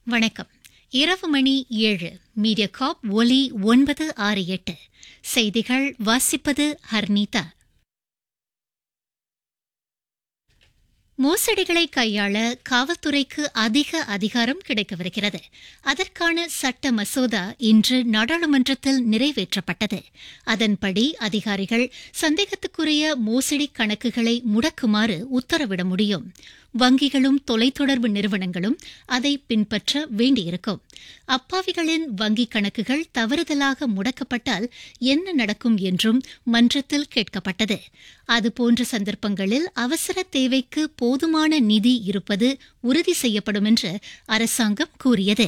வணக்கம் இரவு மணி ஏழு மீடியா காப் ஒலி ஒன்பது ஆறு எட்டு செய்திகள் வாசிப்பது ஹர்னிதா மோசடிகளை கையாள காவல்துறைக்கு அதிக அதிகாரம் கிடைக்கவிருக்கிறது அதற்கான சட்ட மசோதா இன்று நாடாளுமன்றத்தில் நிறைவேற்றப்பட்டது அதன்படி அதிகாரிகள் சந்தேகத்துக்குரிய மோசடி கணக்குகளை முடக்குமாறு உத்தரவிட முடியும் வங்கிகளும் தொலைத்தொடர்பு நிறுவனங்களும் அதை பின்பற்ற வேண்டியிருக்கும் அப்பாவிகளின் வங்கிக் கணக்குகள் தவறுதலாக முடக்கப்பட்டால் என்ன நடக்கும் என்றும் மன்றத்தில் கேட்கப்பட்டது அதுபோன்ற சந்தர்ப்பங்களில் அவசர தேவைக்கு போதுமான நிதி இருப்பது உறுதி செய்யப்படும் என்று அரசாங்கம் கூறியது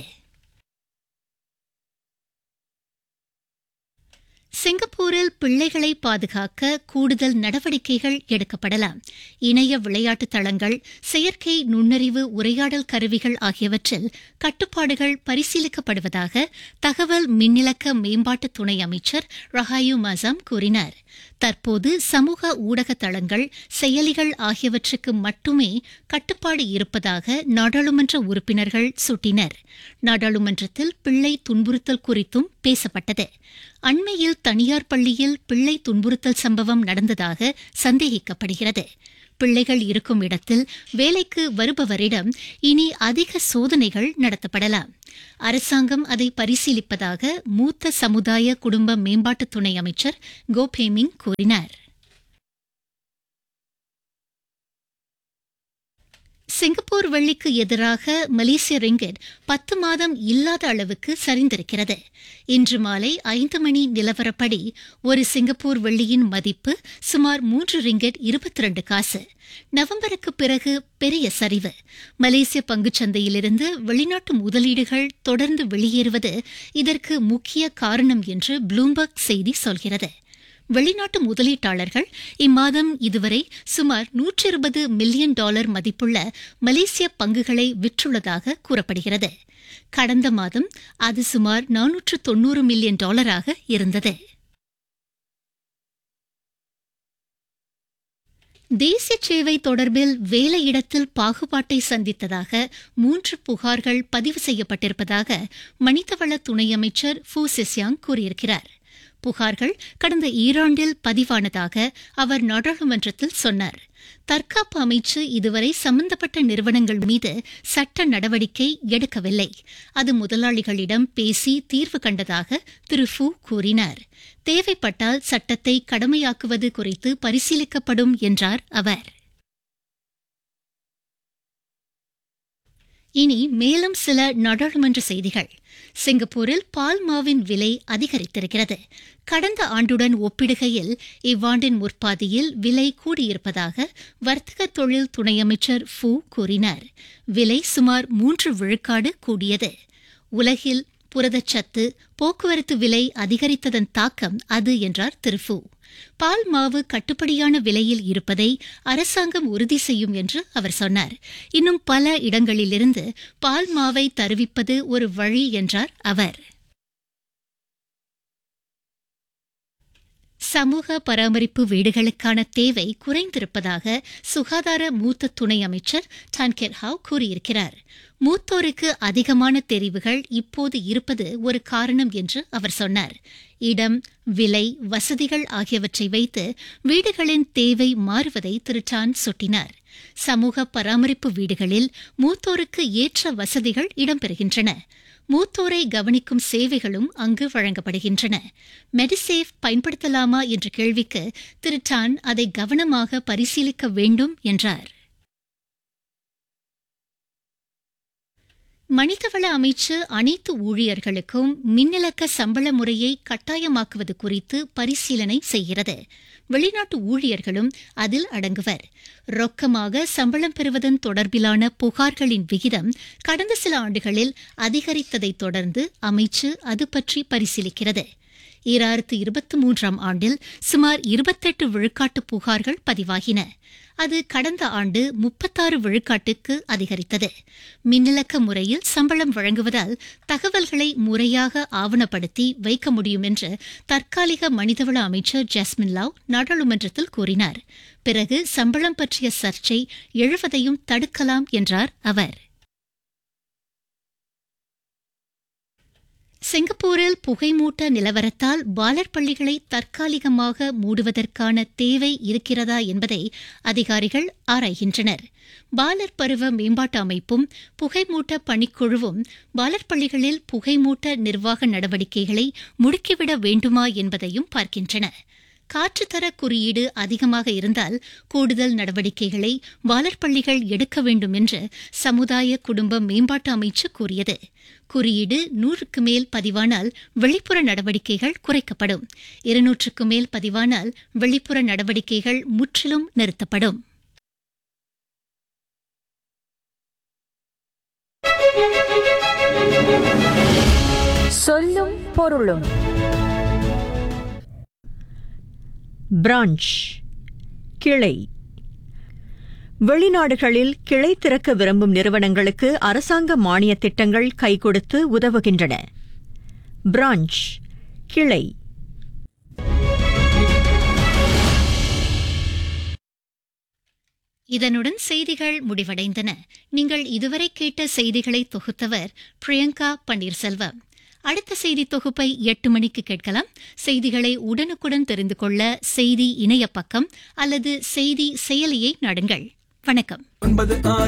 சிங்கப்பூரில் பிள்ளைகளை பாதுகாக்க கூடுதல் நடவடிக்கைகள் எடுக்கப்படலாம் இணைய விளையாட்டு தளங்கள் செயற்கை நுண்ணறிவு உரையாடல் கருவிகள் ஆகியவற்றில் கட்டுப்பாடுகள் பரிசீலிக்கப்படுவதாக தகவல் மின்னிலக்க மேம்பாட்டு துணை அமைச்சர் ரஹாயு மசாம் கூறினார் தற்போது சமூக ஊடக தளங்கள் செயலிகள் ஆகியவற்றுக்கு மட்டுமே கட்டுப்பாடு இருப்பதாக நாடாளுமன்ற உறுப்பினர்கள் சுட்டினர் நாடாளுமன்றத்தில் பிள்ளை துன்புறுத்தல் குறித்தும் பேசப்பட்டது அண்மையில் தனியார் பள்ளியில் பிள்ளை துன்புறுத்தல் சம்பவம் நடந்ததாக சந்தேகிக்கப்படுகிறது பிள்ளைகள் இருக்கும் இடத்தில் வேலைக்கு வருபவரிடம் இனி அதிக சோதனைகள் நடத்தப்படலாம் அரசாங்கம் அதை பரிசீலிப்பதாக மூத்த சமுதாய குடும்ப மேம்பாட்டு துணை அமைச்சர் கோபேமிங் கூறினார் சிங்கப்பூர் வெள்ளிக்கு எதிராக மலேசிய ரிங்கெட் பத்து மாதம் இல்லாத அளவுக்கு சரிந்திருக்கிறது இன்று மாலை ஐந்து மணி நிலவரப்படி ஒரு சிங்கப்பூர் வெள்ளியின் மதிப்பு சுமார் மூன்று ரிங்கெட் இருபத்தி ரெண்டு காசு நவம்பருக்கு பிறகு பெரிய சரிவு மலேசிய பங்குச்சந்தையிலிருந்து வெளிநாட்டு முதலீடுகள் தொடர்ந்து வெளியேறுவது இதற்கு முக்கிய காரணம் என்று ப்ளூம்பர்க் செய்தி சொல்கிறது வெளிநாட்டு முதலீட்டாளர்கள் இம்மாதம் இதுவரை சுமார் நூற்றி இருபது மில்லியன் டாலர் மதிப்புள்ள மலேசிய பங்குகளை விற்றுள்ளதாக கூறப்படுகிறது கடந்த மாதம் அது சுமார் நானூற்று தொன்னூறு மில்லியன் டாலராக இருந்தது தேசிய சேவை தொடர்பில் வேலையிடத்தில் பாகுபாட்டை சந்தித்ததாக மூன்று புகார்கள் பதிவு செய்யப்பட்டிருப்பதாக மனிதவள துணை அமைச்சர் ஃபூ சிஸ்யாங் கூறியிருக்கிறார் புகார்கள் கடந்த ஈராண்டில் பதிவானதாக அவர் நாடாளுமன்றத்தில் சொன்னார் தற்காப்பு அமைச்சு இதுவரை சம்பந்தப்பட்ட நிறுவனங்கள் மீது சட்ட நடவடிக்கை எடுக்கவில்லை அது முதலாளிகளிடம் பேசி தீர்வு கண்டதாக திரு ஃபூ கூறினார் தேவைப்பட்டால் சட்டத்தை கடமையாக்குவது குறித்து பரிசீலிக்கப்படும் என்றார் அவர் இனி மேலும் சில நாடாளுமன்ற செய்திகள் சிங்கப்பூரில் பால் மாவின் விலை அதிகரித்திருக்கிறது கடந்த ஆண்டுடன் ஒப்பிடுகையில் இவ்வாண்டின் முற்பாதியில் விலை கூடியிருப்பதாக வர்த்தக தொழில் துணை அமைச்சர் ஃபூ கூறினார் விலை சுமார் மூன்று விழுக்காடு கூடியது உலகில் புரதச்சத்து போக்குவரத்து விலை அதிகரித்ததன் தாக்கம் அது என்றார் திரு ஃபூ பால் மாவு கட்டுப்படியான விலையில் இருப்பதை அரசாங்கம் உறுதி செய்யும் என்று அவர் சொன்னார் இன்னும் பல இடங்களிலிருந்து பால் மாவை தருவிப்பது ஒரு வழி என்றார் அவர் சமூக பராமரிப்பு வீடுகளுக்கான தேவை குறைந்திருப்பதாக சுகாதார மூத்த துணை அமைச்சர் டான்கெட் ஹாவ் கூறியிருக்கிறார் மூத்தோருக்கு அதிகமான தெரிவுகள் இப்போது இருப்பது ஒரு காரணம் என்று அவர் சொன்னார் இடம் விலை வசதிகள் ஆகியவற்றை வைத்து வீடுகளின் தேவை மாறுவதை திரு டான் சுட்டினார் சமூக பராமரிப்பு வீடுகளில் மூத்தோருக்கு ஏற்ற வசதிகள் இடம்பெறுகின்றன மூத்தோரை கவனிக்கும் சேவைகளும் அங்கு வழங்கப்படுகின்றன மெடிசேஃப் பயன்படுத்தலாமா என்ற கேள்விக்கு திரு டான் அதை கவனமாக பரிசீலிக்க வேண்டும் என்றார் மனிதவள அமைச்சு அனைத்து ஊழியர்களுக்கும் மின்னிலக்க சம்பள முறையை கட்டாயமாக்குவது குறித்து பரிசீலனை செய்கிறது வெளிநாட்டு ஊழியர்களும் அதில் அடங்குவர் ரொக்கமாக சம்பளம் பெறுவதன் தொடர்பிலான புகார்களின் விகிதம் கடந்த சில ஆண்டுகளில் அதிகரித்ததைத் தொடர்ந்து அமைச்சு அது பற்றி பரிசீலிக்கிறது ஈராயிரத்து இருபத்தி மூன்றாம் ஆண்டில் சுமார் இருபத்தெட்டு விழுக்காட்டு புகார்கள் பதிவாகின அது கடந்த ஆண்டு முப்பத்தாறு விழுக்காட்டுக்கு அதிகரித்தது மின்னிலக்க முறையில் சம்பளம் வழங்குவதால் தகவல்களை முறையாக ஆவணப்படுத்தி வைக்க முடியும் என்று தற்காலிக மனிதவள அமைச்சர் ஜாஸ்மின் லாவ் நாடாளுமன்றத்தில் கூறினார் பிறகு சம்பளம் பற்றிய சர்ச்சை எழுவதையும் தடுக்கலாம் என்றார் அவர் சிங்கப்பூரில் புகைமூட்ட நிலவரத்தால் பாலர் பள்ளிகளை தற்காலிகமாக மூடுவதற்கான தேவை இருக்கிறதா என்பதை அதிகாரிகள் ஆராய்கின்றனர் பாலர் பருவ மேம்பாட்டு அமைப்பும் புகைமூட்ட பணிக்குழுவும் பாலர் பள்ளிகளில் புகைமூட்ட நிர்வாக நடவடிக்கைகளை முடுக்கிவிட வேண்டுமா என்பதையும் பார்க்கின்றன காற்றுத்தர குறியீடு அதிகமாக இருந்தால் கூடுதல் நடவடிக்கைகளை பாலர் பள்ளிகள் எடுக்க வேண்டும் என்று சமுதாய குடும்ப மேம்பாட்டு அமைச்சு கூறியது குறியீடு நூறுக்கு மேல் பதிவானால் வெளிப்புற நடவடிக்கைகள் குறைக்கப்படும் இருநூற்றுக்கு மேல் பதிவானால் வெளிப்புற நடவடிக்கைகள் முற்றிலும் நிறுத்தப்படும் சொல்லும் பொருளும் பிரான்ச் கிளை வெளிநாடுகளில் கிளை திறக்க விரும்பும் நிறுவனங்களுக்கு அரசாங்க மானிய திட்டங்கள் கை கொடுத்து உதவுகின்றன பிரான்ச் கிளை இதனுடன் செய்திகள் முடிவடைந்தன நீங்கள் இதுவரை கேட்ட செய்திகளை தொகுத்தவர் பிரியங்கா பன்னீர்செல்வம் அடுத்த செய்தி தொகுப்பை எட்டு மணிக்கு கேட்கலாம் செய்திகளை உடனுக்குடன் தெரிந்து கொள்ள செய்தி இணைய பக்கம் அல்லது செய்தி செயலியை நாடுங்கள் வணக்கம்